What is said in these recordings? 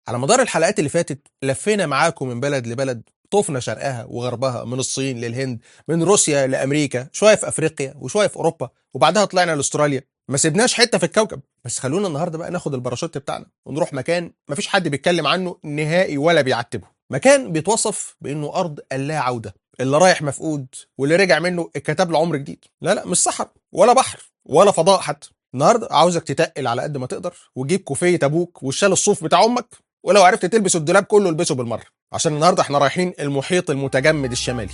على مدار الحلقات اللي فاتت لفينا معاكم من بلد لبلد طفنا شرقها وغربها من الصين للهند من روسيا لامريكا شويه في افريقيا وشويه في اوروبا وبعدها طلعنا لاستراليا ما سيبناش حته في الكوكب بس خلونا النهارده بقى ناخد الباراشوت بتاعنا ونروح مكان مفيش حد بيتكلم عنه نهائي ولا بيعتبه مكان بيتوصف بانه ارض اللا عوده اللي رايح مفقود واللي رجع منه اتكتب له عمر جديد لا لا مش صحراء ولا بحر ولا فضاء حتى النهارده عاوزك تتقل على قد ما تقدر وتجيب كوفيه ابوك والشال الصوف بتاع امك ولو عرفت تلبس الدولاب كله البسه بالمره عشان النهارده احنا رايحين المحيط المتجمد الشمالي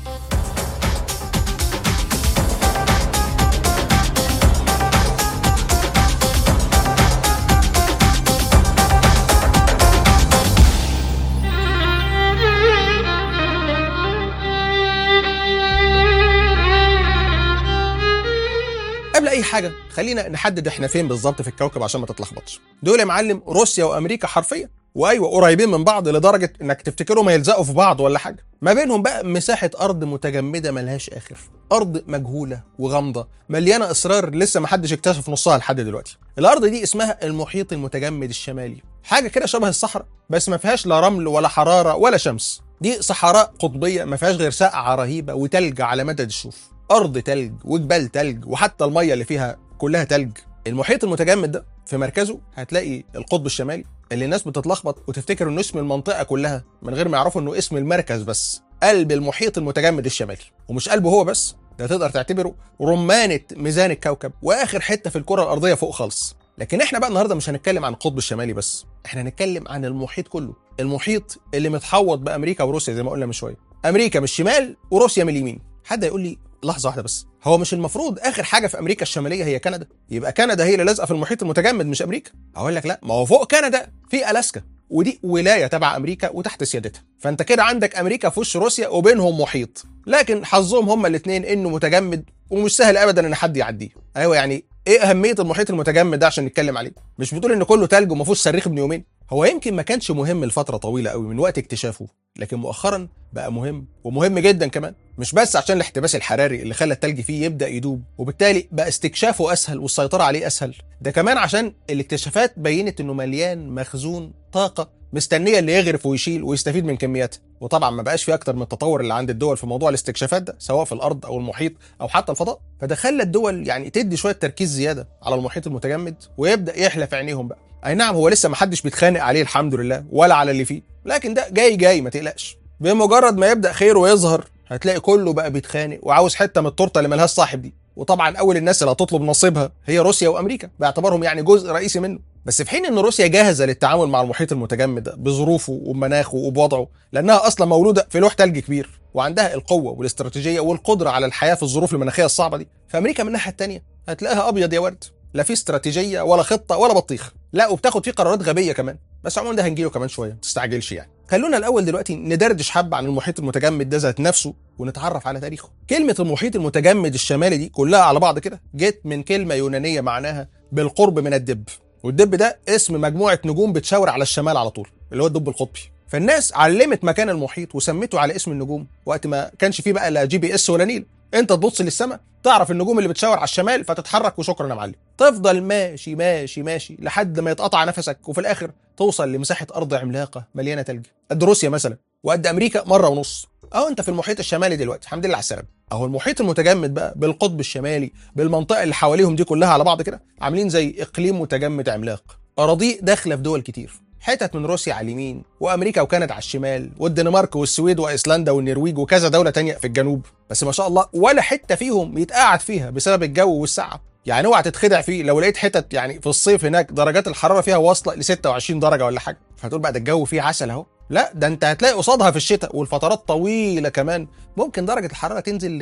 قبل اي حاجه خلينا نحدد احنا فين بالظبط في الكوكب عشان ما تتلخبطش دول يا معلم روسيا وامريكا حرفيا وايوه قريبين من بعض لدرجه انك تفتكرهم هيلزقوا في بعض ولا حاجه ما بينهم بقى مساحه ارض متجمده ملهاش اخر ارض مجهوله وغامضه مليانه اسرار لسه ما حدش اكتشف نصها لحد دلوقتي الارض دي اسمها المحيط المتجمد الشمالي حاجه كده شبه الصحراء بس ما فيهاش لا رمل ولا حراره ولا شمس دي صحراء قطبيه ما فيهاش غير سقعه رهيبه وتلج على مدد الشوف ارض تلج وجبال تلج وحتى الميه اللي فيها كلها تلج المحيط المتجمد ده في مركزه هتلاقي القطب الشمالي اللي الناس بتتلخبط وتفتكر انه اسم المنطقه كلها من غير ما يعرفوا انه اسم المركز بس قلب المحيط المتجمد الشمالي ومش قلبه هو بس ده تقدر تعتبره رمانه ميزان الكوكب واخر حته في الكره الارضيه فوق خالص لكن احنا بقى النهارده مش هنتكلم عن القطب الشمالي بس احنا هنتكلم عن المحيط كله المحيط اللي متحوط بامريكا وروسيا زي ما قلنا من شويه امريكا من الشمال وروسيا من اليمين حد يقول لي لحظه واحده بس هو مش المفروض اخر حاجه في امريكا الشماليه هي كندا يبقى كندا هي اللي لازقه في المحيط المتجمد مش امريكا اقول لك لا ما هو فوق كندا في الاسكا ودي ولايه تبع امريكا وتحت سيادتها فانت كده عندك امريكا في وش روسيا وبينهم محيط لكن حظهم هما الاثنين انه متجمد ومش سهل ابدا ان حد يعديه ايوه يعني ايه اهميه المحيط المتجمد ده عشان نتكلم عليه مش بتقول ان كله تلج وما فيهوش صريخ ابن يومين هو يمكن ما كانش مهم لفتره طويله قوي من وقت اكتشافه لكن مؤخرا بقى مهم ومهم جدا كمان مش بس عشان الاحتباس الحراري اللي خلى التلج فيه يبدا يدوب وبالتالي بقى استكشافه اسهل والسيطره عليه اسهل ده كمان عشان الاكتشافات بينت انه مليان مخزون طاقه مستنيه اللي يغرف ويشيل ويستفيد من كمياتها وطبعا ما بقاش في اكتر من التطور اللي عند الدول في موضوع الاستكشافات ده سواء في الارض او المحيط او حتى الفضاء فده خلى الدول يعني تدي شويه تركيز زياده على المحيط المتجمد ويبدا يحلى في عينيهم بقى اي نعم هو لسه ما حدش بيتخانق عليه الحمد لله ولا على اللي فيه لكن ده جاي جاي ما تقلقش بمجرد ما يبدا خيره ويظهر هتلاقي كله بقى بيتخانق وعاوز حته من التورته اللي ملهاش صاحب دي وطبعا اول الناس اللي هتطلب نصيبها هي روسيا وامريكا باعتبارهم يعني جزء رئيسي منه بس في حين ان روسيا جاهزه للتعامل مع المحيط المتجمد ده بظروفه ومناخه وبوضعه لانها اصلا مولوده في لوح ثلج كبير وعندها القوه والاستراتيجيه والقدره على الحياه في الظروف المناخيه الصعبه دي فامريكا من الناحيه الثانيه هتلاقيها ابيض يا ورد لا في استراتيجيه ولا خطه ولا بطيخ لا وبتاخد فيه قرارات غبيه كمان بس عموما ده هنجيله كمان شويه ما تستعجلش يعني خلونا الاول دلوقتي ندردش حبه عن المحيط المتجمد ده ذات نفسه ونتعرف على تاريخه كلمه المحيط المتجمد الشمالي دي كلها على بعض كده جت من كلمه يونانيه معناها بالقرب من الدب والدب ده اسم مجموعه نجوم بتشاور على الشمال على طول اللي هو الدب القطبي فالناس علمت مكان المحيط وسمته على اسم النجوم وقت ما كانش فيه بقى لا جي بي اس ولا نيل انت تبص للسماء تعرف النجوم اللي بتشاور على الشمال فتتحرك وشكرا يا معلم تفضل ماشي ماشي ماشي لحد ما يتقطع نفسك وفي الاخر توصل لمساحه ارض عملاقه مليانه ثلج قد روسيا مثلا وقد امريكا مره ونص اهو انت في المحيط الشمالي دلوقتي الحمد لله على السلامه اهو المحيط المتجمد بقى بالقطب الشمالي بالمنطقه اللي حواليهم دي كلها على بعض كده عاملين زي اقليم متجمد عملاق اراضيه داخله في دول كتير حتت من روسيا على اليمين وامريكا وكندا على الشمال والدنمارك والسويد وايسلندا والنرويج وكذا دوله تانية في الجنوب بس ما شاء الله ولا حته فيهم يتقعد فيها بسبب الجو والسعه يعني اوعى تتخدع فيه لو لقيت حتت يعني في الصيف هناك درجات الحراره فيها واصله ل 26 درجه ولا حاجه فتقول بقى ده الجو فيه عسل اهو لا ده انت هتلاقي قصادها في الشتاء والفترات طويله كمان ممكن درجه الحراره تنزل ل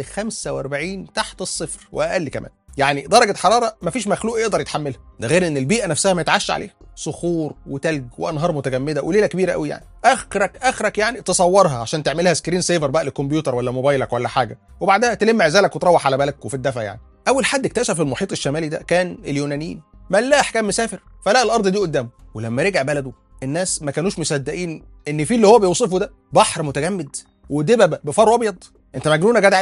45 تحت الصفر واقل كمان يعني درجة حرارة مفيش مخلوق يقدر يتحملها ده غير ان البيئة نفسها ما يتعش عليها صخور وتلج وانهار متجمدة وليلة كبيرة قوي يعني اخرك اخرك يعني تصورها عشان تعملها سكرين سيفر بقى للكمبيوتر ولا موبايلك ولا حاجة وبعدها تلم عزالك وتروح على بالك وفي الدفا يعني اول حد اكتشف المحيط الشمالي ده كان اليونانيين ملاح كان مسافر فلقى الارض دي قدامه ولما رجع بلده الناس ما كانوش مصدقين ان في اللي هو بيوصفه ده بحر متجمد ودببه بفرو ابيض انت مجنون يا جدع انت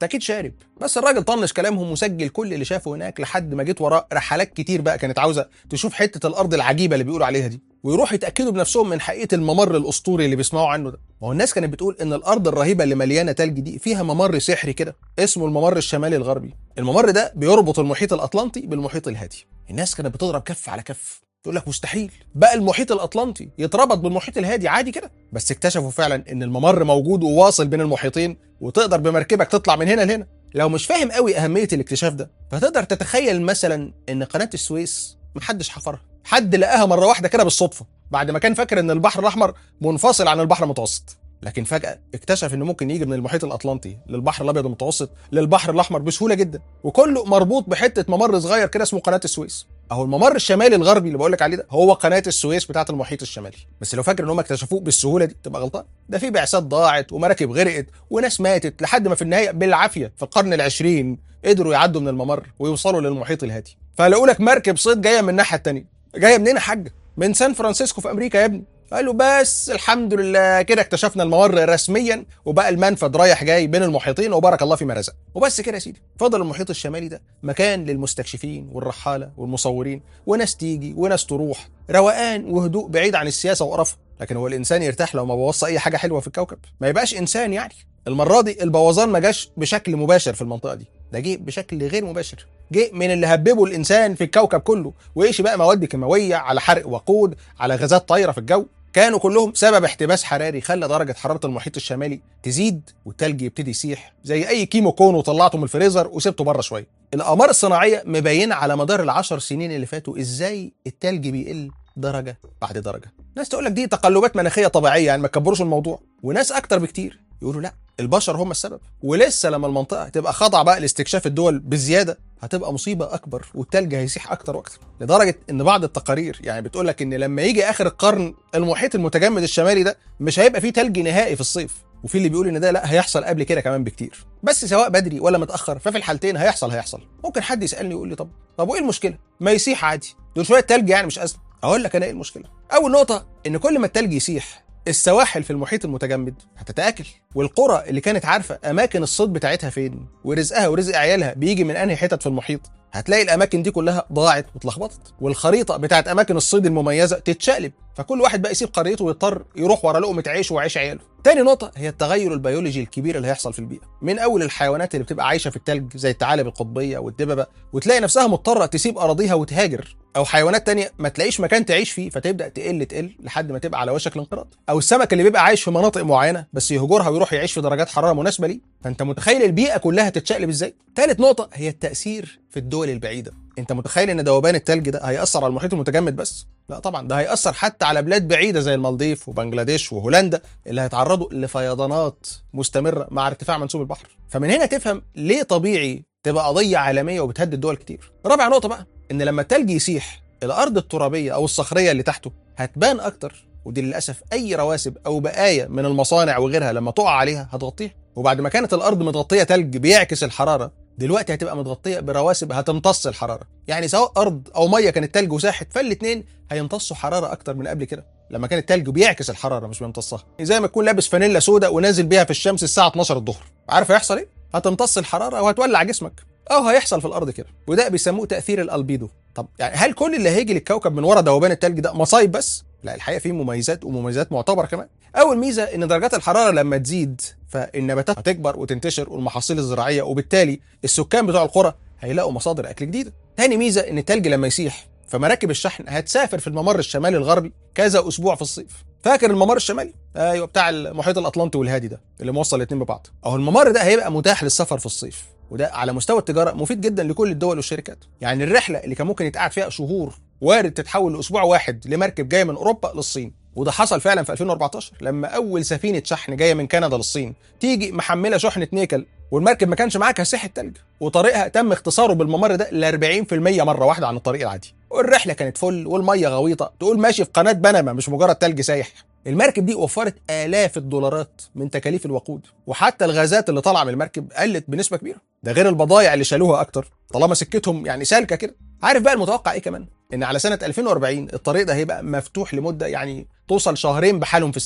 انت اكيد شارب بس الراجل طنش كلامهم وسجل كل اللي شافه هناك لحد ما جيت وراه رحلات كتير بقى كانت عاوزه تشوف حته الارض العجيبه اللي بيقولوا عليها دي ويروحوا يتاكدوا بنفسهم من حقيقه الممر الاسطوري اللي بيسمعوا عنه ده ما هو الناس كانت بتقول ان الارض الرهيبه اللي مليانه تلج دي فيها ممر سحري كده اسمه الممر الشمالي الغربي الممر ده بيربط المحيط الاطلنطي بالمحيط الهادي الناس كانت بتضرب كف على كف تقول لك مستحيل بقى المحيط الاطلنطي يتربط بالمحيط الهادي عادي كده بس اكتشفوا فعلا ان الممر موجود وواصل بين المحيطين وتقدر بمركبك تطلع من هنا لهنا لو مش فاهم قوي اهميه الاكتشاف ده فتقدر تتخيل مثلا ان قناه السويس محدش حفرها حد لقاها مره واحده كده بالصدفه بعد ما كان فاكر ان البحر الاحمر منفصل عن البحر المتوسط لكن فجاه اكتشف انه ممكن يجي من المحيط الاطلنطي للبحر الابيض المتوسط للبحر الاحمر بسهوله جدا وكله مربوط بحته ممر صغير كده اسمه قناه السويس اهو الممر الشمالي الغربي اللي بقول لك عليه ده هو قناه السويس بتاعه المحيط الشمالي بس لو فاكر ان هم اكتشفوه بالسهوله دي تبقى غلطان ده في بعثات ضاعت ومراكب غرقت وناس ماتت لحد ما في النهايه بالعافيه في القرن العشرين قدروا يعدوا من الممر ويوصلوا للمحيط الهادي فلاقوا لك مركب صيد جايه من الناحيه الثانيه جايه منين يا حاجه من سان فرانسيسكو في امريكا يا ابني قالوا بس الحمد لله كده اكتشفنا الممر رسميا وبقى المنفذ رايح جاي بين المحيطين وبارك الله فيما رزق وبس كده يا سيدي فضل المحيط الشمالي ده مكان للمستكشفين والرحاله والمصورين وناس تيجي وناس تروح روقان وهدوء بعيد عن السياسه وقرفها لكن هو الانسان يرتاح لو ما بوظش اي حاجه حلوه في الكوكب ما يبقاش انسان يعني المره دي البوظان ما جاش بشكل مباشر في المنطقه دي ده جه بشكل غير مباشر جه من اللي هببه الانسان في الكوكب كله وايش بقى مواد كيماويه على حرق وقود على غازات طايره في الجو كانوا كلهم سبب احتباس حراري خلى درجه حراره المحيط الشمالي تزيد والتلج يبتدي يسيح زي اي كيمو كون وطلعته من الفريزر وسبته بره شويه الاقمار الصناعيه مبينه على مدار العشر سنين اللي فاتوا ازاي التلج بيقل درجه بعد درجه ناس تقول لك دي تقلبات مناخيه طبيعيه يعني ما تكبروش الموضوع وناس اكتر بكتير يقولوا لا البشر هم السبب ولسه لما المنطقه تبقى خاضعه بقى لاستكشاف الدول بزياده هتبقى مصيبه اكبر والتلج هيسيح اكتر واكتر لدرجه ان بعض التقارير يعني بتقول لك ان لما يجي اخر القرن المحيط المتجمد الشمالي ده مش هيبقى فيه تلج نهائي في الصيف وفي اللي بيقول ان ده لا هيحصل قبل كده كمان بكتير بس سواء بدري ولا متاخر ففي الحالتين هيحصل هيحصل ممكن حد يسالني يقول لي طب طب وايه المشكله ما يسيح عادي دول شويه تلج يعني مش ازمه اقول لك انا ايه المشكله اول نقطه ان كل ما التلج يسيح السواحل في المحيط المتجمد هتتاكل والقرى اللي كانت عارفه اماكن الصيد بتاعتها فين ورزقها ورزق عيالها بيجي من انهي حتت في المحيط هتلاقي الاماكن دي كلها ضاعت واتلخبطت والخريطه بتاعت اماكن الصيد المميزه تتشقلب فكل واحد بقى يسيب قريته ويضطر يروح ورا لقمه عيشه وعيش عياله تاني نقطة هي التغير البيولوجي الكبير اللي هيحصل في البيئة من أول الحيوانات اللي بتبقى عايشة في التلج زي الثعالب القطبية والدببة وتلاقي نفسها مضطرة تسيب أراضيها وتهاجر أو حيوانات تانية ما تلاقيش مكان تعيش فيه فتبدأ تقل تقل لحد ما تبقى على وشك الانقراض أو السمك اللي بيبقى عايش في مناطق معينة بس يهجرها ويروح يعيش في درجات حرارة مناسبة ليه فأنت متخيل البيئة كلها تتشقلب إزاي تالت نقطة هي التأثير في الدول البعيدة انت متخيل ان ذوبان التلج ده هيأثر على المحيط المتجمد بس؟ لا طبعا ده هيأثر حتى على بلاد بعيدة زي المالديف وبنجلاديش وهولندا اللي هيتعرضوا لفيضانات مستمرة مع ارتفاع منسوب البحر. فمن هنا تفهم ليه طبيعي تبقى قضية عالمية وبتهدد دول كتير. رابع نقطة بقى ان لما التلج يسيح الارض الترابية او الصخرية اللي تحته هتبان اكتر ودي للاسف اي رواسب او بقايا من المصانع وغيرها لما تقع عليها هتغطيها وبعد ما كانت الارض متغطيه تلج بيعكس الحراره دلوقتي هتبقى متغطيه برواسب هتمتص الحراره يعني سواء ارض او ميه كانت تلج وساحت فالاثنين هيمتصوا حراره اكتر من قبل كده لما كان التلج بيعكس الحراره مش بيمتصها زي ما تكون لابس فانيلا سوداء ونازل بيها في الشمس الساعه 12 الظهر عارف هيحصل ايه هتمتص الحراره وهتولع جسمك او هيحصل في الارض كده وده بيسموه تاثير الالبيدو طب يعني هل كل اللي هيجي للكوكب من ورا ذوبان التلج ده مصايب بس لا الحقيقه فيه مميزات ومميزات معتبره كمان اول ميزه ان درجات الحراره لما تزيد فالنباتات هتكبر وتنتشر والمحاصيل الزراعيه وبالتالي السكان بتوع القرى هيلاقوا مصادر اكل جديده تاني ميزه ان التلج لما يسيح فمراكب الشحن هتسافر في الممر الشمالي الغربي كذا اسبوع في الصيف فاكر الممر الشمالي ايوه بتاع المحيط الاطلنطي والهادي ده اللي موصل الاثنين ببعض اهو الممر ده هيبقى متاح للسفر في الصيف وده على مستوى التجاره مفيد جدا لكل الدول والشركات يعني الرحله اللي كان ممكن يتقعد فيها شهور وارد تتحول لاسبوع واحد لمركب جايه من اوروبا للصين وده حصل فعلا في 2014 لما اول سفينه شحن جايه من كندا للصين تيجي محمله شحنه نيكل والمركب ما كانش معاها كساحه تلج وطريقها تم اختصاره بالممر ده ل 40% مره واحده عن الطريق العادي والرحله كانت فل والميه غويطه تقول ماشي في قناه بنما مش مجرد تلج سايح المركب دي وفرت آلاف الدولارات من تكاليف الوقود وحتى الغازات اللي طالعه من المركب قلت بنسبه كبيره ده غير البضائع اللي شالوها اكتر طالما سكتهم يعني سالكه كده عارف بقى المتوقع ايه كمان ان على سنه 2040 الطريق ده هيبقى مفتوح لمده يعني توصل شهرين بحالهم في السنه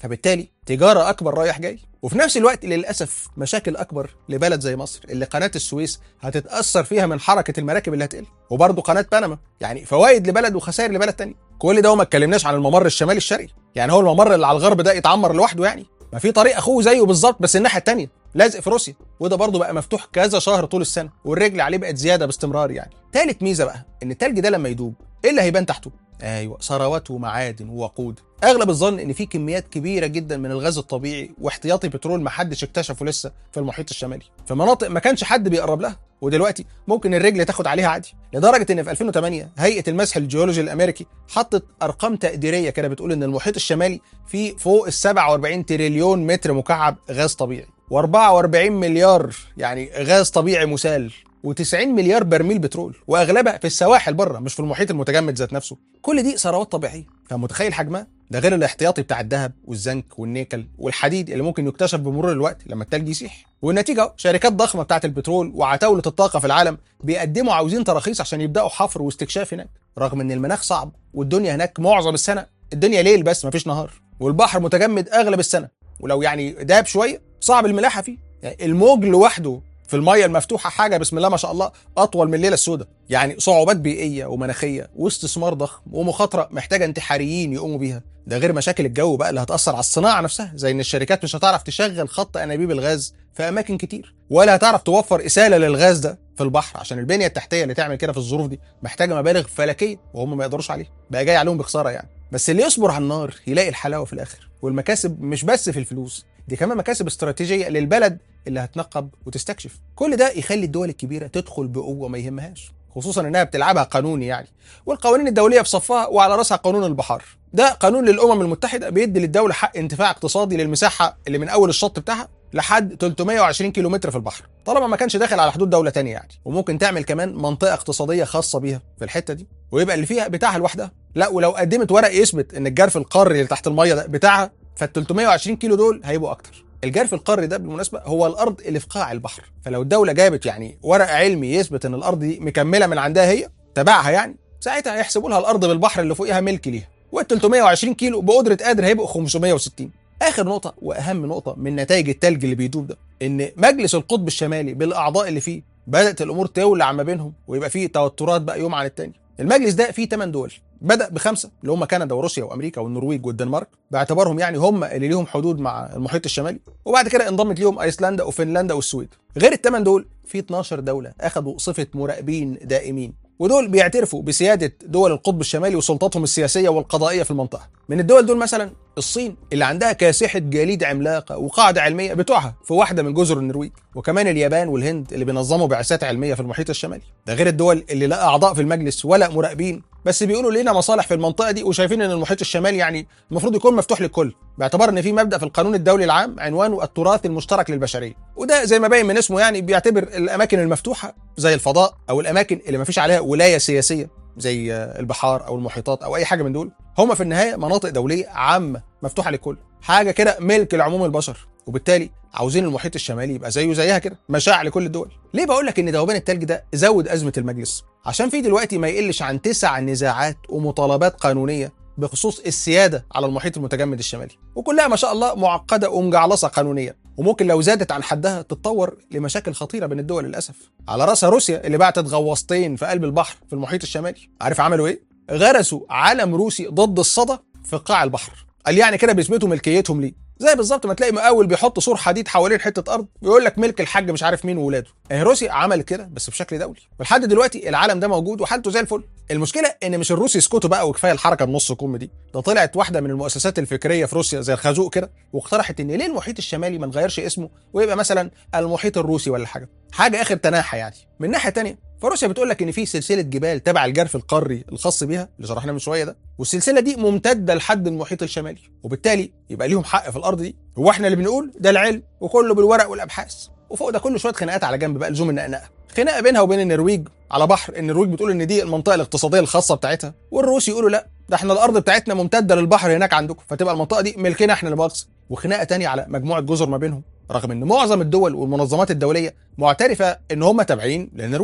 فبالتالي تجاره اكبر رايح جاي وفي نفس الوقت للاسف مشاكل اكبر لبلد زي مصر اللي قناه السويس هتتاثر فيها من حركه المراكب اللي هتقل وبرضه قناه بنما يعني فوائد لبلد وخسائر لبلد تاني كل ده وما اتكلمناش عن الممر الشمالي الشرقي يعني هو الممر اللي على الغرب ده يتعمر لوحده يعني ما في طريق اخوه زيه بالظبط بس الناحيه الثانيه لازق في روسيا وده برضه بقى مفتوح كذا شهر طول السنه والرجل عليه بقت زياده باستمرار يعني ثالث ميزه بقى ان التلج ده لما يدوب ايه اللي هيبان تحته ايوه ثروات ومعادن ووقود اغلب الظن ان في كميات كبيره جدا من الغاز الطبيعي واحتياطي بترول ما حدش اكتشفه لسه في المحيط الشمالي في مناطق ما كانش حد بيقرب لها ودلوقتي ممكن الرجل تاخد عليها عادي لدرجه ان في 2008 هيئه المسح الجيولوجي الامريكي حطت ارقام تقديريه كده بتقول ان المحيط الشمالي فيه فوق ال 47 تريليون متر مكعب غاز طبيعي و44 مليار يعني غاز طبيعي مسال و90 مليار برميل بترول واغلبها في السواحل بره مش في المحيط المتجمد ذات نفسه كل دي ثروات طبيعيه فمتخيل حجمها ده غير الاحتياطي بتاع الذهب والزنك والنيكل والحديد اللي ممكن يكتشف بمرور الوقت لما التلج يسيح والنتيجه شركات ضخمه بتاعه البترول وعتاوله الطاقه في العالم بيقدموا عاوزين تراخيص عشان يبداوا حفر واستكشاف هناك رغم ان المناخ صعب والدنيا هناك معظم السنه الدنيا ليل بس مفيش نهار والبحر متجمد اغلب السنه ولو يعني داب شويه صعب الملاحه فيه يعني الموج لوحده في الميه المفتوحه حاجه بسم الله ما شاء الله اطول من الليله السوداء يعني صعوبات بيئيه ومناخيه واستثمار ضخم ومخاطره محتاجه انتحاريين يقوموا بيها ده غير مشاكل الجو بقى اللي هتاثر على الصناعه نفسها زي ان الشركات مش هتعرف تشغل خط انابيب الغاز في اماكن كتير ولا هتعرف توفر اساله للغاز ده في البحر عشان البنيه التحتيه اللي تعمل كده في الظروف دي محتاجه مبالغ فلكيه وهم ما يقدروش عليها بقى جاي عليهم بخساره يعني بس اللي يصبر على النار يلاقي الحلاوه في الاخر والمكاسب مش بس في الفلوس دي كمان مكاسب استراتيجيه للبلد اللي هتنقب وتستكشف كل ده يخلي الدول الكبيره تدخل بقوه ما يهمهاش خصوصا انها بتلعبها قانوني يعني والقوانين الدوليه في صفها وعلى راسها قانون البحار ده قانون للامم المتحده بيدي للدوله حق انتفاع اقتصادي للمساحه اللي من اول الشط بتاعها لحد 320 كيلومتر في البحر طالما ما كانش داخل على حدود دوله تانية يعني وممكن تعمل كمان منطقه اقتصاديه خاصه بيها في الحته دي ويبقى اللي فيها بتاعها لوحدها لا ولو قدمت ورق يثبت ان الجرف القاري اللي تحت الميه ده بتاعها فال 320 كيلو دول هيبقوا اكتر الجرف القاري ده بالمناسبه هو الارض اللي في قاع البحر فلو الدوله جابت يعني ورق علمي يثبت ان الارض دي مكمله من عندها هي تبعها يعني ساعتها هيحسبوا لها الارض بالبحر اللي فوقها ملك ليها وال 320 كيلو بقدره قادر هيبقوا 560 اخر نقطه واهم نقطه من نتائج التلج اللي بيدوب ده ان مجلس القطب الشمالي بالاعضاء اللي فيه بدات الامور تولع ما بينهم ويبقى فيه توترات بقى يوم عن التاني المجلس ده فيه 8 دول بدا بخمسه اللي هم كندا وروسيا وامريكا والنرويج والدنمارك باعتبارهم يعني هم اللي ليهم حدود مع المحيط الشمالي وبعد كده انضمت ليهم ايسلندا وفنلندا والسويد غير الثمان دول في 12 دوله اخذوا صفه مراقبين دائمين ودول بيعترفوا بسياده دول القطب الشمالي وسلطاتهم السياسيه والقضائيه في المنطقه من الدول دول مثلا الصين اللي عندها كاسحه جليد عملاقه وقاعده علميه بتوعها في واحده من جزر النرويج وكمان اليابان والهند اللي بينظموا بعثات علميه في المحيط الشمالي ده غير الدول اللي لا اعضاء في المجلس ولا مراقبين بس بيقولوا لنا مصالح في المنطقه دي وشايفين ان المحيط الشمالي يعني المفروض يكون مفتوح للكل باعتبار ان في مبدا في القانون الدولي العام عنوانه التراث المشترك للبشريه وده زي ما باين من اسمه يعني بيعتبر الاماكن المفتوحه زي الفضاء او الاماكن اللي ما فيش عليها ولايه سياسيه زي البحار او المحيطات او اي حاجه من دول هم في النهايه مناطق دوليه عامه مفتوحه للكل حاجه كده ملك لعموم البشر وبالتالي عاوزين المحيط الشمالي يبقى زيه زيها كده مشاع لكل الدول ليه بقول لك ان ذوبان التلج ده زود ازمه المجلس عشان في دلوقتي ما يقلش عن تسع نزاعات ومطالبات قانونيه بخصوص السياده على المحيط المتجمد الشمالي وكلها ما شاء الله معقده ومجعلصه قانونيا وممكن لو زادت عن حدها تتطور لمشاكل خطيره بين الدول للاسف على راسها روسيا اللي بعتت غواصتين في قلب البحر في المحيط الشمالي عارف عملوا ايه غرسوا علم روسي ضد الصدى في قاع البحر قال يعني كده بيثبتوا ملكيتهم ليه زي بالظبط ما تلاقي مقاول بيحط سور حديد حوالين حته ارض ويقول لك ملك الحاج مش عارف مين وولاده اهي روسيا عملت كده بس بشكل دولي ولحد دلوقتي العالم ده موجود وحالته زي الفل المشكله ان مش الروس يسكتوا بقى وكفايه الحركه النص كم دي ده طلعت واحده من المؤسسات الفكريه في روسيا زي الخازوق كده واقترحت ان ليه المحيط الشمالي ما نغيرش اسمه ويبقى مثلا المحيط الروسي ولا حاجه حاجه اخر تناحه يعني من ناحيه تانية فروسيا بتقول لك ان في سلسله جبال تبع الجرف القاري الخاص بيها اللي شرحناه من شويه ده والسلسله دي ممتده لحد المحيط الشمالي وبالتالي يبقى ليهم حق في الارض دي هو احنا اللي بنقول ده العلم وكله بالورق والابحاث وفوق ده كله شويه خناقات على جنب بقى لزوم النقنقه خناقه بينها وبين النرويج على بحر النرويج بتقول ان دي المنطقه الاقتصاديه الخاصه بتاعتها والروس يقولوا لا ده احنا الارض بتاعتنا ممتده للبحر هناك عندكم فتبقى المنطقه دي ملكنا احنا المؤاخذه وخناقه تانية على مجموعه جزر ما بينهم رغم ان معظم الدول والمنظمات الدوليه معترفه ان هم تابعين للنرويج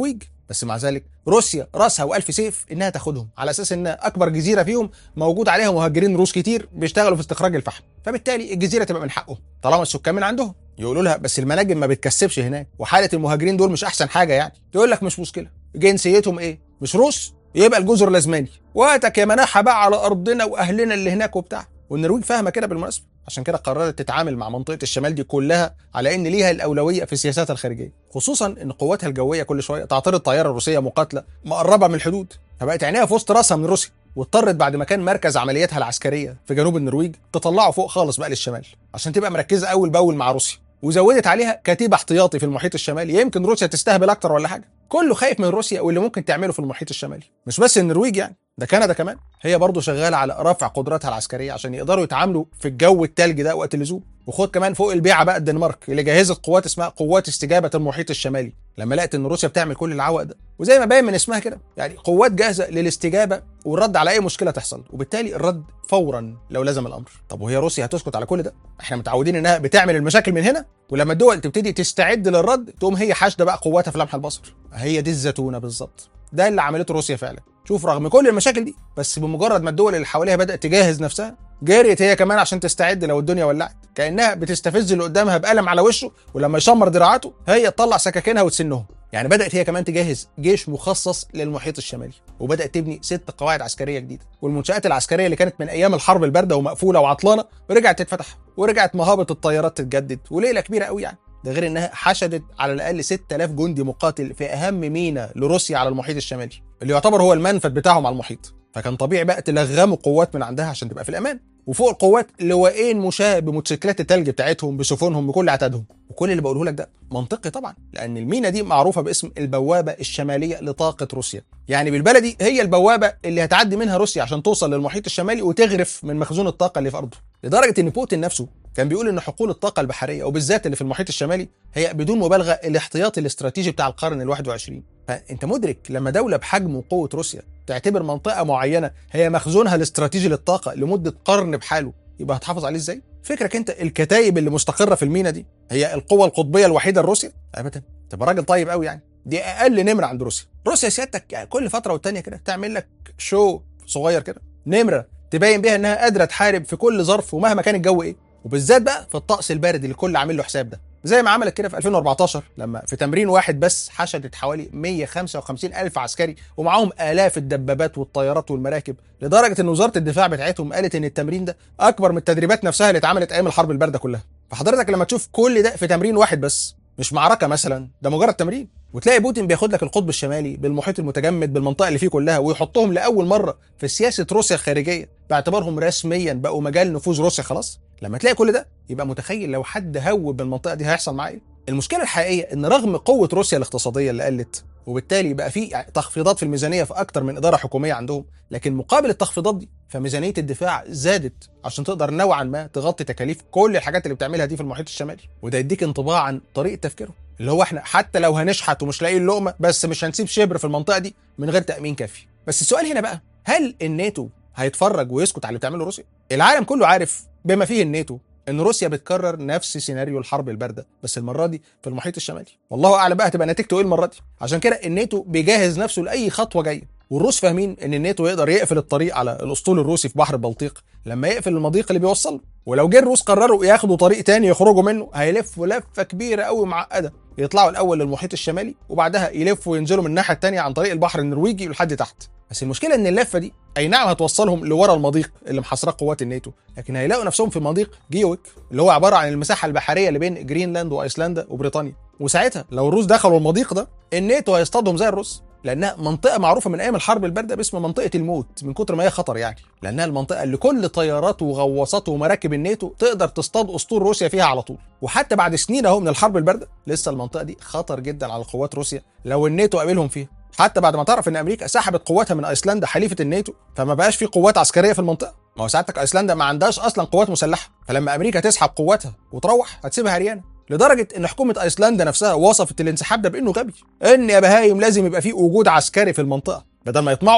بس مع ذلك روسيا راسها والف سيف انها تاخدهم على اساس ان اكبر جزيره فيهم موجود عليها مهاجرين روس كتير بيشتغلوا في استخراج الفحم فبالتالي الجزيره تبقى من حقهم طالما السكان من عندهم يقولوا لها بس المناجم ما بتكسبش هناك وحاله المهاجرين دول مش احسن حاجه يعني تقول لك مش مشكله جنسيتهم ايه مش روس يبقى الجزر لازماني وقتك يا مناحه بقى على ارضنا واهلنا اللي هناك وبتاع والنرويج فاهمه كده بالمناسبه عشان كده قررت تتعامل مع منطقه الشمال دي كلها على ان ليها الاولويه في سياساتها الخارجيه خصوصا ان قواتها الجويه كل شويه تعترض طياره روسيه مقاتله مقربه من الحدود فبقت عينيها في وسط راسها من روسيا واضطرت بعد ما كان مركز عملياتها العسكريه في جنوب النرويج تطلعه فوق خالص بقى للشمال عشان تبقى مركزه اول باول مع روسيا وزودت عليها كتيبه احتياطي في المحيط الشمالي يمكن روسيا تستهبل اكتر ولا حاجه كله خايف من روسيا واللي ممكن تعمله في المحيط الشمالي مش بس النرويج يعني ده كندا كمان هي برضه شغاله على رفع قدراتها العسكريه عشان يقدروا يتعاملوا في الجو التلج ده وقت اللزوم وخد كمان فوق البيعه بقى الدنمارك اللي جهزت قوات اسمها قوات استجابه المحيط الشمالي لما لقت ان روسيا بتعمل كل العوق ده وزي ما باين من اسمها كده يعني قوات جاهزه للاستجابه والرد على اي مشكله تحصل وبالتالي الرد فورا لو لزم الامر طب وهي روسيا هتسكت على كل ده احنا متعودين انها بتعمل المشاكل من هنا ولما الدول تبتدي تستعد للرد تقوم هي حاشده بقى قواتها في لمح البصر هي دي الزتونه بالظبط ده اللي عملته روسيا فعلا شوف رغم كل المشاكل دي بس بمجرد ما الدول اللي حواليها بدات تجهز نفسها جريت هي كمان عشان تستعد لو الدنيا ولعت كانها بتستفز اللي قدامها بقلم على وشه ولما يشمر دراعاته هي تطلع سكاكينها وتسنهم يعني بدات هي كمان تجهز جيش مخصص للمحيط الشمالي وبدات تبني ست قواعد عسكريه جديده والمنشات العسكريه اللي كانت من ايام الحرب البارده ومقفوله وعطلانه رجعت تتفتح ورجعت مهابط الطيارات تتجدد وليله كبيره قوي يعني ده غير انها حشدت على الاقل 6000 جندي مقاتل في اهم مينا لروسيا على المحيط الشمالي اللي يعتبر هو المنفذ بتاعهم على المحيط فكان طبيعي بقى تلغموا قوات من عندها عشان تبقى في الامان وفوق القوات لواءين مشاة بموتوسيكلات التلج بتاعتهم بسفنهم بكل عتادهم وكل اللي بقوله لك ده منطقي طبعا لان المينا دي معروفه باسم البوابه الشماليه لطاقه روسيا يعني بالبلدي هي البوابه اللي هتعدي منها روسيا عشان توصل للمحيط الشمالي وتغرف من مخزون الطاقه اللي في ارضه لدرجه ان بوتين نفسه كان بيقول ان حقول الطاقه البحريه وبالذات اللي في المحيط الشمالي هي بدون مبالغه الاحتياطي الاستراتيجي بتاع القرن ال21 فانت مدرك لما دوله بحجم وقوه روسيا تعتبر منطقه معينه هي مخزونها الاستراتيجي للطاقه لمده قرن بحاله يبقى هتحافظ عليه ازاي؟ فكرك انت الكتايب اللي مستقره في المينا دي هي القوه القطبيه الوحيده لروسيا؟ ابدا تبقى راجل طيب قوي يعني دي اقل نمره عند روسيا روسيا سيادتك يعني كل فتره والتانيه كده تعمل لك شو صغير كده نمره تبين بيها انها قادره تحارب في كل ظرف ومهما كان الجو ايه وبالذات بقى في الطقس البارد اللي الكل عامل له حساب ده زي ما عملت كده في 2014 لما في تمرين واحد بس حشدت حوالي 155 ألف عسكري ومعاهم آلاف الدبابات والطيارات والمراكب لدرجة إن وزارة الدفاع بتاعتهم قالت إن التمرين ده أكبر من التدريبات نفسها اللي اتعملت أيام الحرب الباردة كلها فحضرتك لما تشوف كل ده في تمرين واحد بس مش معركة مثلا ده مجرد تمرين وتلاقي بوتين بياخد لك القطب الشمالي بالمحيط المتجمد بالمنطقه اللي فيه كلها ويحطهم لاول مره في سياسه روسيا الخارجيه باعتبارهم رسميا بقوا مجال نفوذ روسيا خلاص لما تلاقي كل ده يبقى متخيل لو حد هوب بالمنطقه دي هيحصل معاه ايه المشكله الحقيقيه ان رغم قوه روسيا الاقتصاديه اللي قلت وبالتالي بقى في تخفيضات في الميزانيه في اكتر من اداره حكوميه عندهم لكن مقابل التخفيضات دي فميزانيه الدفاع زادت عشان تقدر نوعا ما تغطي تكاليف كل الحاجات اللي بتعملها دي في المحيط الشمالي وده يديك انطباع عن طريقه تفكيرهم اللي هو احنا حتى لو هنشحت ومش لاقيين لقمه بس مش هنسيب شبر في المنطقه دي من غير تامين كافي بس السؤال هنا بقى هل الناتو هيتفرج ويسكت على اللي بتعمله روسيا العالم كله عارف بما فيه الناتو ان روسيا بتكرر نفس سيناريو الحرب البارده بس المره دي في المحيط الشمالي والله اعلم بقى هتبقى نتيجته ايه المره دي عشان كده الناتو بيجهز نفسه لاي خطوه جايه والروس فاهمين ان الناتو يقدر يقفل الطريق على الاسطول الروسي في بحر البلطيق لما يقفل المضيق اللي بيوصله ولو جه الروس قرروا ياخدوا طريق تاني يخرجوا منه هيلفوا لفه كبيره قوي معقده يطلعوا الاول للمحيط الشمالي وبعدها يلفوا وينزلوا من الناحيه الثانيه عن طريق البحر النرويجي لحد تحت بس المشكله ان اللفه دي اي نعم هتوصلهم لورا المضيق اللي محاصره قوات الناتو لكن هيلاقوا نفسهم في مضيق جيويك اللي هو عباره عن المساحه البحريه اللي بين جرينلاند وايسلندا وبريطانيا وساعتها لو الروس دخلوا المضيق ده الناتو هيصطادهم زي الروس لانها منطقه معروفه من ايام الحرب البارده باسم منطقه الموت من كتر ما هي خطر يعني لانها المنطقه اللي كل طيارات وغواصات ومراكب الناتو تقدر تصطاد اسطول روسيا فيها على طول وحتى بعد سنين اهو من الحرب البارده لسه المنطقه دي خطر جدا على قوات روسيا لو الناتو قابلهم فيها حتى بعد ما تعرف ان امريكا سحبت قواتها من ايسلندا حليفه الناتو فما بقاش في قوات عسكريه في المنطقه ما هو ساعتك ايسلندا ما عندهاش اصلا قوات مسلحه فلما امريكا تسحب قواتها وتروح هتسيبها عريانه لدرجه ان حكومه ايسلندا نفسها وصفت الانسحاب ده بانه غبي ان يا بهايم لازم يبقى في وجود عسكري في المنطقه بدل ما يطمعوا فينا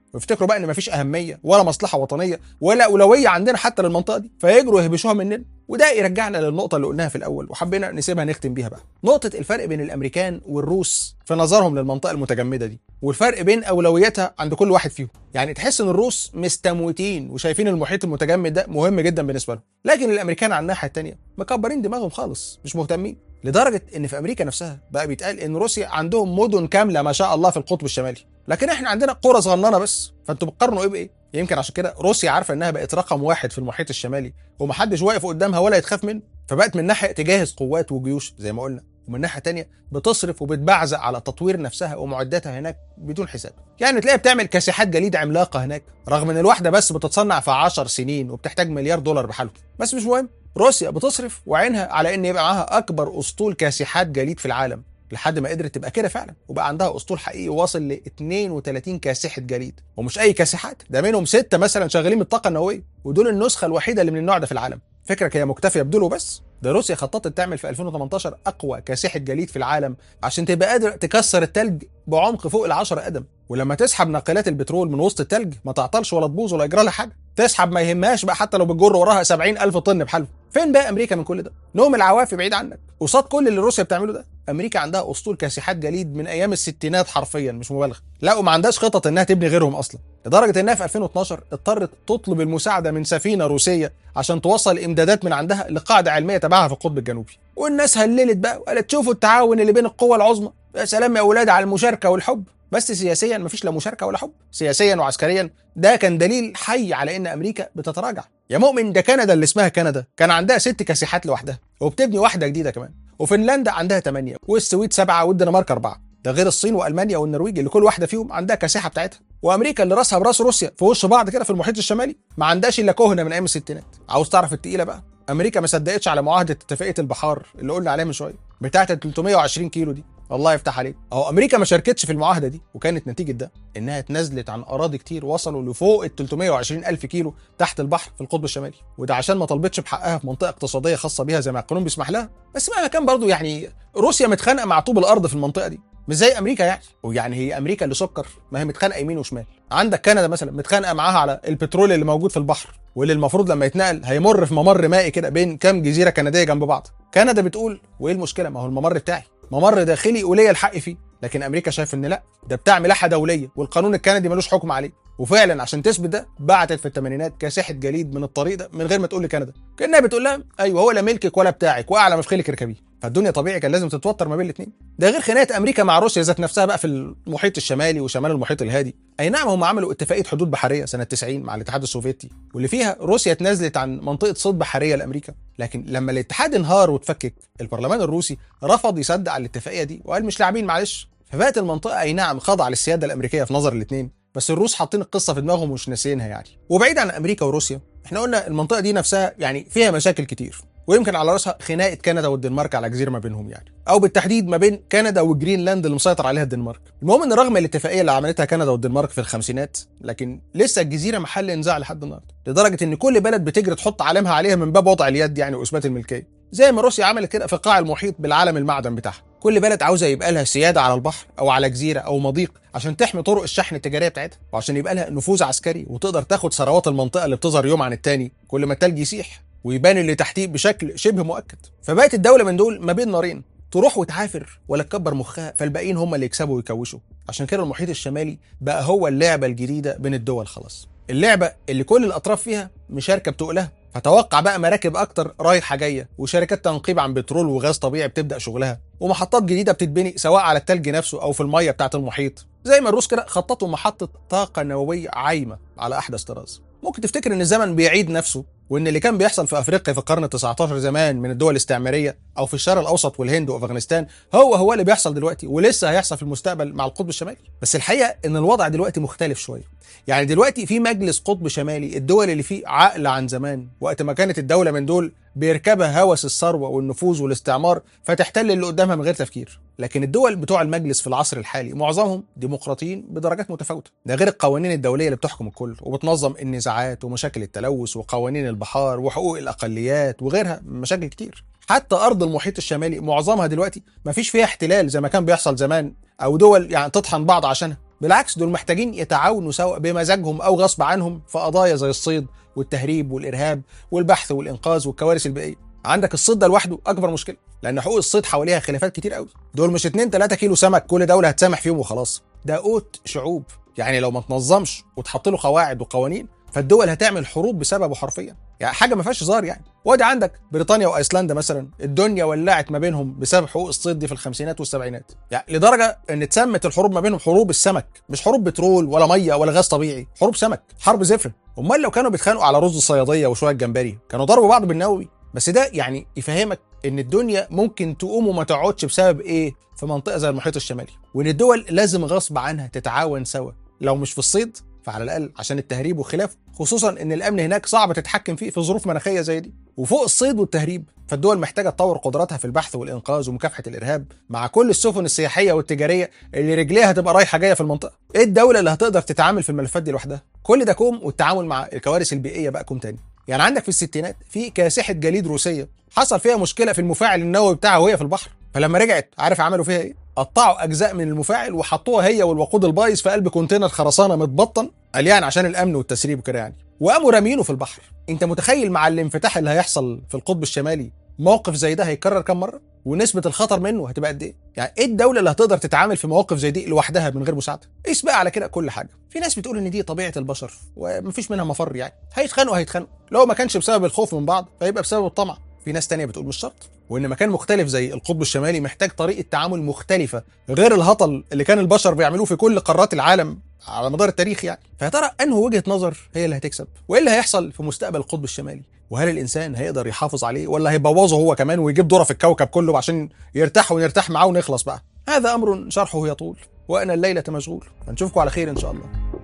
ويفتكروا بقى ان مفيش اهميه ولا مصلحه وطنيه ولا اولويه عندنا حتى للمنطقه دي فيجروا يهبشوها مننا وده يرجعنا للنقطه اللي قلناها في الاول وحبينا نسيبها نختم بيها بقى نقطه الفرق بين الامريكان والروس في نظرهم للمنطقه المتجمده دي والفرق بين اولوياتها عند كل واحد فيهم يعني تحس ان الروس مستموتين وشايفين المحيط المتجمد ده مهم جدا بالنسبه لهم لكن الامريكان على الناحيه الثانيه مكبرين دماغهم خالص مش مهتمين لدرجه ان في امريكا نفسها بقى بيتقال ان روسيا عندهم مدن كامله ما شاء الله في القطب الشمالي لكن احنا عندنا قرى صغننه بس فانتوا بتقارنوا ايه بايه يمكن عشان كده روسيا عارفه انها بقت رقم واحد في المحيط الشمالي ومحدش واقف قدامها ولا يتخاف منه فبقت من ناحيه تجهز قوات وجيوش زي ما قلنا ومن ناحيه تانية بتصرف وبتبعزق على تطوير نفسها ومعداتها هناك بدون حساب يعني تلاقيها بتعمل كاسحات جليد عملاقه هناك رغم ان الواحده بس بتتصنع في 10 سنين وبتحتاج مليار دولار بحاله بس مش مهم روسيا بتصرف وعينها على ان يبقى معاها اكبر اسطول كاسحات جليد في العالم لحد ما قدرت تبقى كده فعلا وبقى عندها اسطول حقيقي واصل ل 32 كاسحه جليد ومش اي كاسحات ده منهم سته مثلا شغالين بالطاقه النوويه ودول النسخه الوحيده اللي من النوع ده في العالم فكرك هي مكتفيه بدول وبس ده روسيا خططت تعمل في 2018 اقوى كاسحه جليد في العالم عشان تبقى قادر تكسر التلج بعمق فوق ال 10 قدم ولما تسحب ناقلات البترول من وسط التلج ما تعطلش ولا تبوظ ولا يجرى لها حاجه تسحب ما يهمهاش بقى حتى لو بتجر وراها 70 الف طن بحالهم فين بقى امريكا من كل ده نوم العوافي بعيد عنك قصاد كل اللي روسيا بتعمله ده امريكا عندها اسطول كاسحات جليد من ايام الستينات حرفيا مش مبالغه لا وما عندهاش خطط انها تبني غيرهم اصلا لدرجه انها في 2012 اضطرت تطلب المساعده من سفينه روسيه عشان توصل امدادات من عندها لقاعده علميه تبعها في القطب الجنوبي والناس هللت بقى وقالت شوفوا التعاون اللي بين القوى العظمى يا سلام يا اولاد على المشاركه والحب بس سياسيا مفيش لا مشاركه ولا حب سياسيا وعسكريا ده كان دليل حي على ان امريكا بتتراجع يا مؤمن ده كندا اللي اسمها كندا كان عندها ست كاسحات لوحدها وبتبني واحده جديده كمان وفنلندا عندها ثمانيه والسويد سبعه والدنمارك اربعه ده غير الصين والمانيا والنرويج اللي كل واحده فيهم عندها كاسحه بتاعتها وامريكا اللي راسها براس روسيا في وش بعض كده في المحيط الشمالي ما عندهاش الا كهنه من ايام الستينات عاوز تعرف التقيله بقى امريكا ما صدقتش على معاهده اتفاقيه البحار اللي قلنا عليها من شويه بتاعه ال 320 كيلو دي الله يفتح عليك اهو امريكا ما شاركتش في المعاهده دي وكانت نتيجه ده انها اتنازلت عن اراضي كتير وصلوا لفوق ال 320 الف كيلو تحت البحر في القطب الشمالي وده عشان ما طلبتش بحقها في منطقه اقتصاديه خاصه بيها زي ما القانون بيسمح لها بس مهما كان برضو يعني روسيا متخانقه مع طوب الارض في المنطقه دي مش زي امريكا يعني ويعني هي امريكا اللي سكر ما هي متخانقه يمين وشمال عندك كندا مثلا متخانقه معاها على البترول اللي موجود في البحر واللي المفروض لما يتنقل هيمر في ممر مائي كده بين كام جزيره كنديه جنب بعض كندا بتقول وايه المشكله ما هو الممر بتاعي ممر داخلي وليا الحق فيه لكن امريكا شايف ان لا ده بتاع ملاحه دوليه والقانون الكندي ملوش حكم عليه وفعلا عشان تثبت ده بعتت في الثمانينات كاسحه جليد من الطريق ده من غير ما تقول لكندا كانها بتقول لها ايوه هو لا ملكك ولا بتاعك واعلى ما في خيلك اركبيه فالدنيا طبيعي كان لازم تتوتر ما بين الاثنين ده غير خناقه امريكا مع روسيا ذات نفسها بقى في المحيط الشمالي وشمال المحيط الهادي اي نعم هم عملوا اتفاقيه حدود بحريه سنه 90 مع الاتحاد السوفيتي واللي فيها روسيا اتنازلت عن منطقه صيد بحريه لامريكا لكن لما الاتحاد انهار وتفكك البرلمان الروسي رفض يصدق على الاتفاقيه دي وقال مش لاعبين معلش فبقت المنطقه اي نعم خاضعه للسياده الامريكيه في نظر الاثنين بس الروس حاطين القصه في دماغهم ومش ناسينها يعني وبعيد عن امريكا وروسيا احنا قلنا المنطقه دي نفسها يعني فيها مشاكل كتير ويمكن على راسها خناقه كندا والدنمارك على جزيره ما بينهم يعني او بالتحديد ما بين كندا وجرينلاند اللي مسيطر عليها الدنمارك المهم ان رغم الاتفاقيه اللي عملتها كندا والدنمارك في الخمسينات لكن لسه الجزيره محل نزاع لحد النهارده لدرجه ان كل بلد بتجري تحط علامها عليها من باب وضع اليد يعني واثبات الملكيه زي ما روسيا عملت كده في قاع المحيط بالعلم المعدن بتاعها كل بلد عاوزه يبقى لها سياده على البحر او على جزيره او مضيق عشان تحمي طرق الشحن التجاريه بتاعتها وعشان يبقى لها نفوذ عسكري وتقدر تاخد ثروات المنطقه اللي بتظهر يوم عن التاني كل ما التلج يسيح ويبان اللي تحتيه بشكل شبه مؤكد فبقت الدوله من دول ما بين نارين تروح وتعافر ولا تكبر مخها فالباقيين هم اللي يكسبوا ويكوشوا عشان كده المحيط الشمالي بقى هو اللعبه الجديده بين الدول خلاص اللعبه اللي كل الاطراف فيها مشاركه بتقلها فتوقع بقى مراكب اكتر رايحه جايه وشركات تنقيب عن بترول وغاز طبيعي بتبدا شغلها ومحطات جديده بتتبني سواء على التلج نفسه او في الميه بتاعه المحيط زي ما الروس كده خططوا محطه طاقه نوويه عايمه على احدث طراز ممكن تفتكر ان الزمن بيعيد نفسه وان اللي كان بيحصل في افريقيا في القرن ال19 زمان من الدول الاستعماريه او في الشرق الاوسط والهند وافغانستان هو هو اللي بيحصل دلوقتي ولسه هيحصل في المستقبل مع القطب الشمالي بس الحقيقه ان الوضع دلوقتي مختلف شويه يعني دلوقتي في مجلس قطب شمالي الدول اللي فيه عقل عن زمان وقت ما كانت الدوله من دول بيركبها هوس الثروه والنفوذ والاستعمار فتحتل اللي قدامها من غير تفكير لكن الدول بتوع المجلس في العصر الحالي معظمهم ديمقراطيين بدرجات متفاوته ده غير القوانين الدوليه اللي بتحكم الكل وبتنظم النزاعات ومشاكل التلوث وقوانين البحار وحقوق الاقليات وغيرها من مشاكل كتير حتى ارض المحيط الشمالي معظمها دلوقتي ما فيش فيها احتلال زي ما كان بيحصل زمان او دول يعني تطحن بعض عشانها بالعكس دول محتاجين يتعاونوا سوا بمزاجهم او غصب عنهم في قضايا زي الصيد والتهريب والارهاب والبحث والانقاذ والكوارث البيئيه عندك الصيد ده لوحده اكبر مشكله لان حقوق الصيد حواليها خلافات كتير قوي دول مش 2 3 كيلو سمك كل دوله هتسامح فيهم وخلاص ده قوت شعوب يعني لو ما تنظمش وتحط له قواعد وقوانين فالدول هتعمل حروب بسببه حرفيا يعني حاجه ما فيهاش هزار يعني وادي عندك بريطانيا وايسلندا مثلا الدنيا ولعت ما بينهم بسبب حقوق الصيد دي في الخمسينات والسبعينات يعني لدرجه ان اتسمت الحروب ما بينهم حروب السمك مش حروب بترول ولا ميه ولا غاز طبيعي حروب سمك حرب زفر امال لو كانوا بيتخانقوا على رز الصياديه وشويه جمبري كانوا ضربوا بعض بالنووي بس ده يعني يفهمك ان الدنيا ممكن تقوم وما تقعدش بسبب ايه في منطقه زي المحيط الشمالي وان الدول لازم غصب عنها تتعاون سوا لو مش في الصيد فعلى الاقل عشان التهريب وخلافه خصوصا ان الامن هناك صعب تتحكم فيه في ظروف مناخيه زي دي وفوق الصيد والتهريب فالدول محتاجه تطور قدراتها في البحث والانقاذ ومكافحه الارهاب مع كل السفن السياحيه والتجاريه اللي رجليها هتبقى رايحه جايه في المنطقه ايه الدوله اللي هتقدر تتعامل في الملفات دي لوحدها كل ده كوم والتعامل مع الكوارث البيئيه بقى كوم تاني يعني عندك في الستينات في كاسحه جليد روسيه حصل فيها مشكله في المفاعل النووي بتاعها وهي في البحر فلما رجعت عارف عملوا فيها ايه قطعوا اجزاء من المفاعل وحطوها هي والوقود البايظ في قلب كونتينر خرسانه متبطن قال يعني عشان الامن والتسريب وكده يعني وقاموا رامينه في البحر انت متخيل مع الانفتاح اللي هيحصل في القطب الشمالي موقف زي ده هيتكرر كم مره ونسبه الخطر منه هتبقى قد ايه يعني ايه الدوله اللي هتقدر تتعامل في مواقف زي دي لوحدها من غير مساعده قيس بقى على كده كل حاجه في ناس بتقول ان دي طبيعه البشر ومفيش منها مفر يعني هيتخانقوا هيتخانقوا لو ما كانش بسبب الخوف من بعض فيبقى بسبب الطمع في ناس تانية بتقول مش شرط وان مكان مختلف زي القطب الشمالي محتاج طريقه تعامل مختلفه غير الهطل اللي كان البشر بيعملوه في كل قارات العالم على مدار التاريخ يعني فيا ترى انه وجهه نظر هي اللي هتكسب وايه اللي هيحصل في مستقبل القطب الشمالي وهل الانسان هيقدر يحافظ عليه ولا هيبوظه هو كمان ويجيب دوره في الكوكب كله عشان يرتاح ونرتاح معاه ونخلص بقى هذا امر شرحه يطول وانا الليله مشغول فنشوفكم على خير ان شاء الله